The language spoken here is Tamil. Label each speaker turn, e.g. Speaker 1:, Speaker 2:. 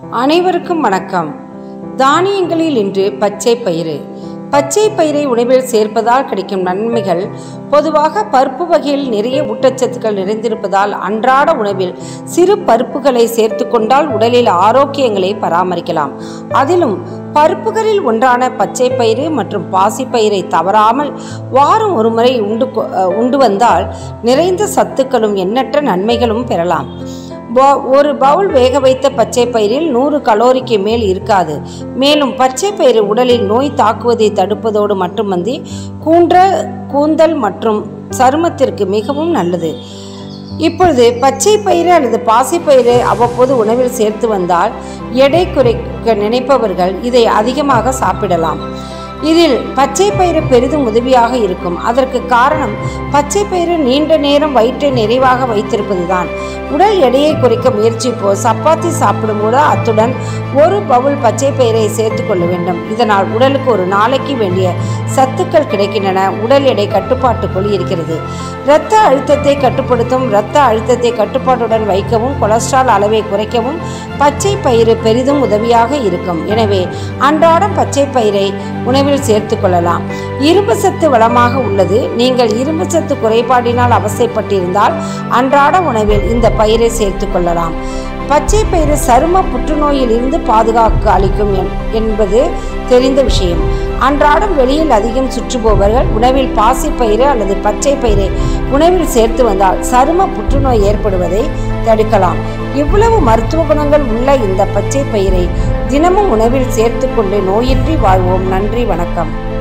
Speaker 1: அனைவருக்கும் வணக்கம் தானியங்களில் இன்று பச்சை பயிறு பச்சை பயிரை உணவில் சேர்ப்பதால் கிடைக்கும் நன்மைகள் பொதுவாக பருப்பு வகையில் நிறைய ஊட்டச்சத்துக்கள் நிறைந்திருப்பதால் அன்றாட உணவில் சிறு பருப்புகளை சேர்த்து கொண்டால் உடலில் ஆரோக்கியங்களை பராமரிக்கலாம் அதிலும் பருப்புகளில் ஒன்றான பச்சை பயிறு மற்றும் பாசிப்பயிரை தவறாமல் வாரம் ஒரு முறை உண்டு கொ- அஹ் உண்டு வந்தால் நிறைந்த சத்துக்களும் எண்ணற்ற நன்மைகளும் பெறலாம் ப- ஒரு பவுல் வேக வைத்த பச்சை பயிரில் நூறு கலோரிக்கு மேல் இருக்காது மேலும் பச்சை பயிறு உடலில் நோய் தாக்குவதை தடுப்பதோடு மட்டுமன்றி கூன்ற கூந்தல் மற்றும் சருமத்திற்கு மிகவும் நல்லது இப்பொழுது பச்சை பயிறு அல்லது பாசிப்பயிறு அவ்வப்போது உணவில் சேர்த்து வந்தால் எடை குறைக்க நினைப்பவர்கள் இதை அதிகமாக சாப்பிடலாம் இதில் பச்சை பயிறு பெரிதும் உதவியாக இருக்கும் அதற்கு காரணம் பச்சை பயிறு நீண்ட நேரம் வயிற்றை நிறைவாக வைத்திருப்பதுதான் உடல் எடையை குறைக்க முயற்சிப்போ சப்பாத்தி சாப்பிடும்போது அத்துடன் ஒரு பவுல் பச்சை பயிரை சேர்த்து கொள்ள வேண்டும் இதனால் உடலுக்கு ஒரு நாளைக்கு வேண்டிய சத்துக்கள் கிடைக்கின்றன உடல் எடை கட்டுப்பாட்டுக்குள் இருக்கிறது இரத்த அழுத்தத்தை கட்டுப்படுத்தும் இரத்த அழுத்தத்தை கட்டுப்பாட்டுடன் வைக்கவும் கொலஸ்ட்ரால் அளவை குறைக்கவும் பச்சை பயிறு பெரிதும் உதவியாக இருக்கும் எனவே அன்றாடம் பச்சை பயிரை உணவில் சேர்த்து கொள்ளலாம் இரும்பு சத்து வளமாக உள்ளது நீங்கள் இரும்பு சத்து குறைபாடினால் அவசைப்பட்டிருந்தால் அன்றாட உணவில் இந்த பயிரை சேர்த்து கொள்ளலாம் பச்சை பயிறு சரும புற்றுநோயில் இருந்து பாதுகாக்க அளிக்கும் என்- என்பது தெரிந்த விஷயம் அன்றாடம் வெளியில் அதிகம் சுற்றுபவர்கள் உணவில் பாசிப்பயிறு அல்லது பச்சை பயிரை உணவில் சேர்த்து வந்தால் சரும புற்றுநோய் ஏற்படுவதை தடுக்கலாம் இவ்வளவு மருத்துவ குணங்கள் உள்ள இந்த பச்சை பயிரை தினமும் உணவில் சேர்த்துக்கொண்டு நோயின்றி வாழ்வோம் நன்றி வணக்கம்